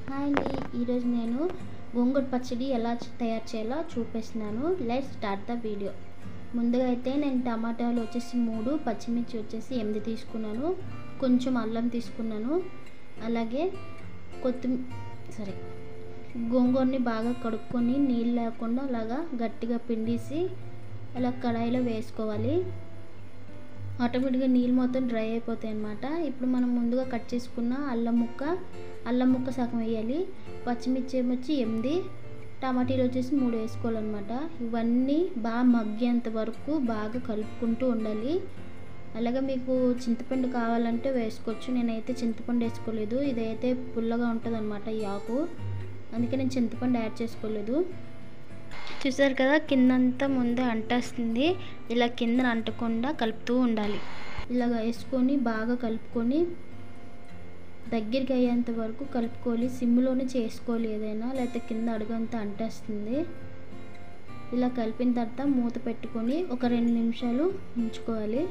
hi అండి ఈరోజు నేను గోంగూర పచ్చడి ఎలా చ- తయారు చేయాలో చూపిస్తున్నాను లెట్ స్టార్ట్ ద వీడియో ముందుగా అయితే నేను టమాటాలు వచ్చేసి మూడు పచ్చిమిర్చి వచ్చేసి ఎనిమిది తీసుకున్నాను కొంచెం అల్లం తీసుకున్నాను అలాగే కొత్తిమీర సరే గోంగూరని బాగా కడుక్కొని నీళ్ళు లేకుండా అలాగా గట్టిగా పిండేసి అలా కడాయిలో వేసుకోవాలి ఆటోమేటిక్గా నీళ్ళు మొత్తం డ్రై అయిపోతాయి అన్నమాట ఇప్పుడు మనం ముందుగా కట్ చేసుకున్న అల్లం ముక్క అల్లం ముక్క సగం వేయాలి పచ్చిమిర్చి ఏమొచ్చి ఎనిమిది టమాటీలు వచ్చేసి మూడు వేసుకోవాలన్నమాట ఇవన్నీ బాగా మగ్గేంత వరకు బాగా కలుపుకుంటూ ఉండాలి అలాగే మీకు చింతపండు కావాలంటే వేసుకోవచ్చు నేనైతే చింతపండు వేసుకోలేదు ఇదైతే పుల్లగా ఉంటుంది అనమాట ఈ ఆకు అందుకే నేను చింతపండు యాడ్ చేసుకోలేదు చూసారు కదా కిందంతా ముందే అంటేస్తుంది ఇలా కింద అంటకుండా కలుపుతూ ఉండాలి ఇలా వేసుకొని బాగా కలుపుకొని దగ్గరికి అయ్యేంత వరకు కలుపుకోవాలి సిమ్లోనే చేసుకోవాలి ఏదైనా లేకపోతే కింద అడుగంతా అంటేస్తుంది ఇలా కలిపిన తర్వాత మూత పెట్టుకొని ఒక రెండు నిమిషాలు ఉంచుకోవాలి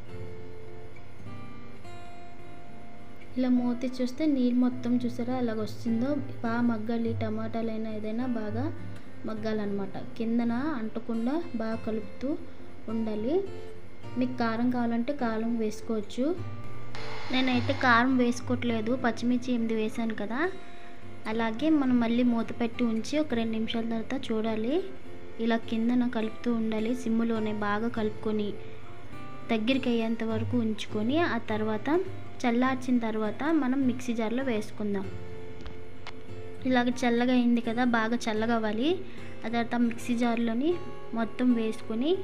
ఇలా మూత చూస్తే నీళ్ళు మొత్తం చూసారా అలాగ వస్తుందో బాగా మగ్గాలి టమాటాలైనా ఏదైనా బాగా మగ్గాలన్నమాట కిందన అంటకుండా బాగా కలుపుతూ ఉండాలి మీకు కారం కావాలంటే కారం వేసుకోవచ్చు నేనైతే కారం వేసుకోవట్లేదు పచ్చిమిర్చి ఎనిమిది వేసాను కదా అలాగే మనం మళ్ళీ మూత పెట్టి ఉంచి ఒక రెండు నిమిషాల తర్వాత చూడాలి ఇలా కిందన కలుపుతూ ఉండాలి సిమ్ములోనే బాగా కలుపుకొని దగ్గరికి అయ్యేంత వరకు ఉంచుకొని ఆ తర్వాత చల్లార్చిన తర్వాత మనం మిక్సీ జార్లో వేసుకుందాం ఇలాగ చల్లగా అయింది కదా బాగా చల్లగా అవ్వాలి ఆ తర్వాత మిక్సీ జార్లోని మొత్తం వేసుకొని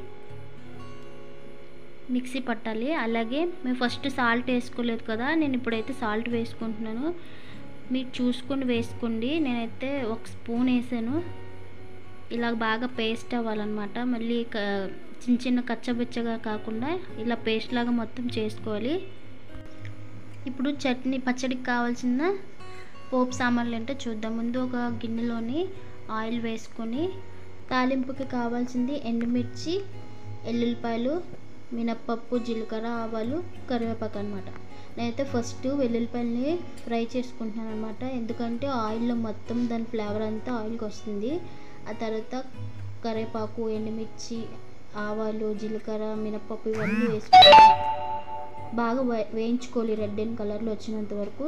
మిక్సీ పట్టాలి అలాగే మేము ఫస్ట్ సాల్ట్ వేసుకోలేదు కదా నేను ఇప్పుడైతే సాల్ట్ వేసుకుంటున్నాను మీరు చూసుకొని వేసుకోండి నేనైతే ఒక స్పూన్ వేసాను ఇలా బాగా పేస్ట్ అవ్వాలన్నమాట మళ్ళీ క- చిన్న చిన్న కచ్చబెచ్చగా కాకుండా ఇలా పేస్ట్ లాగా మొత్తం చేసుకోవాలి ఇప్పుడు చట్నీ పచ్చడికి కావాల్సిన పోపు సామాన్లు ఏంటో చూద్దాం ముందు ఒక గిన్నెలోని ఆయిల్ వేసుకొని తాలింపుకి కావాల్సింది ఎండుమిర్చి ఎల్లుల్లిపాయలు మినప్పప్పు జీలకర్ర ఆవాలు కరివేపాకు అనమాట నేనైతే ఫస్ట్ వెల్లుల్లిపాయలని ఫ్రై చేసుకుంటున్నాను అనమాట ఎందుకంటే ఆయిల్లో మొత్తం దాని ఫ్లేవర్ అంతా ఆయిల్కి వస్తుంది ఆ తర్వాత కరివేపాకు ఎండుమిర్చి ఆవాలు జీలకర్ర మినప్పప్పు ఇవన్నీ వేసుకొని బాగా వే- వేయించుకోవాలి రెడ్ అండ్ కలర్లో వచ్చినంత వరకు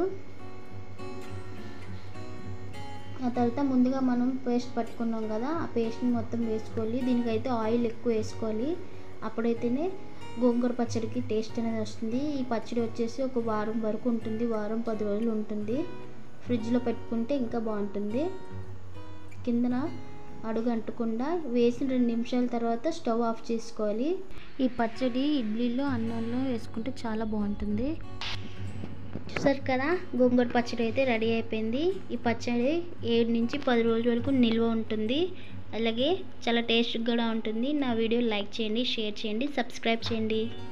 ఆ తర్వాత ముందుగా మనం పేస్ట్ పట్టుకున్నాం కదా ఆ పేస్ట్ని మొత్తం వేసుకోవాలి దీనికైతే ఆయిల్ ఎక్కువ వేసుకోవాలి అప్పుడైతేనే గోంగూర పచ్చడికి టేస్ట్ అనేది వస్తుంది ఈ పచ్చడి వచ్చేసి ఒక వారం వరకు ఉంటుంది వారం పది రోజులు ఉంటుంది ఫ్రిడ్జ్లో పెట్టుకుంటే ఇంకా బాగుంటుంది కిందన అడుగు అంటకుండా వేసిన రెండు నిమిషాల తర్వాత స్టవ్ ఆఫ్ చేసుకోవాలి ఈ పచ్చడి ఇడ్లీలో అన్నంలో వేసుకుంటే చాలా బాగుంటుంది చూసారు కదా గోంగూర పచ్చడి అయితే రెడీ అయిపోయింది ఈ పచ్చడి ఏడు నుంచి పది రోజుల వరకు నిల్వ ఉంటుంది అలాగే చాలా టేస్ట్ కూడా ఉంటుంది నా వీడియో లైక్ చేయండి షేర్ చేయండి సబ్స్క్రైబ్ చేయండి